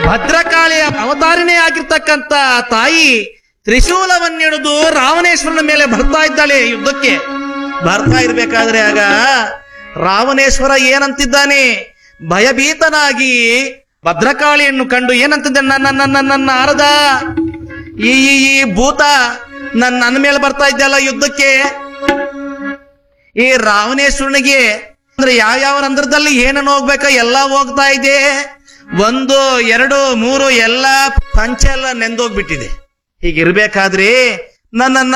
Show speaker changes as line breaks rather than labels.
ಭದ್ರಕಾಳಿಯ ಅವತಾರಿಣೆ ಆಗಿರ್ತಕ್ಕಂತ ತಾಯಿ ತ್ರಿಶೂಲವನ್ನಿಡಿದು ರಾವಣೇಶ್ವರನ ಮೇಲೆ ಬರ್ತಾ ಇದ್ದಾಳೆ ಯುದ್ಧಕ್ಕೆ ಬರ್ತಾ ಇರ್ಬೇಕಾದ್ರೆ ಆಗ ರಾವಣೇಶ್ವರ ಏನಂತಿದ್ದಾನೆ ಭಯಭೀತನಾಗಿ ಭದ್ರಕಾಳಿಯನ್ನು ಕಂಡು ಏನಂತಿದ್ದ ನನ್ನ ನನ್ನ ನನ್ನ ಅರದ ಈ ಈ ಈ ಭೂತ ನನ್ನ ನನ್ನ ಮೇಲೆ ಬರ್ತಾ ಇದ್ದಲ್ಲ ಯುದ್ಧಕ್ಕೆ ಈ ರಾವಣೇಶ್ವರನಿಗೆ ಅಂದ್ರೆ ಯಾವ ಯಾವ ರಂಧ್ರದಲ್ಲಿ ಏನನ್ನು ಹೋಗ್ಬೇಕ ಎಲ್ಲ ಹೋಗ್ತಾ ಇದೆ ಒಂದು ಎರಡು ಮೂರು ಎಲ್ಲ ಪಂಚ ಎಲ್ಲ ನೆಂದೋಗ್ಬಿಟ್ಟಿದೆ ಹೀಗಿರ್ಬೇಕಾದ್ರೆ ನನ್ನನ್ನ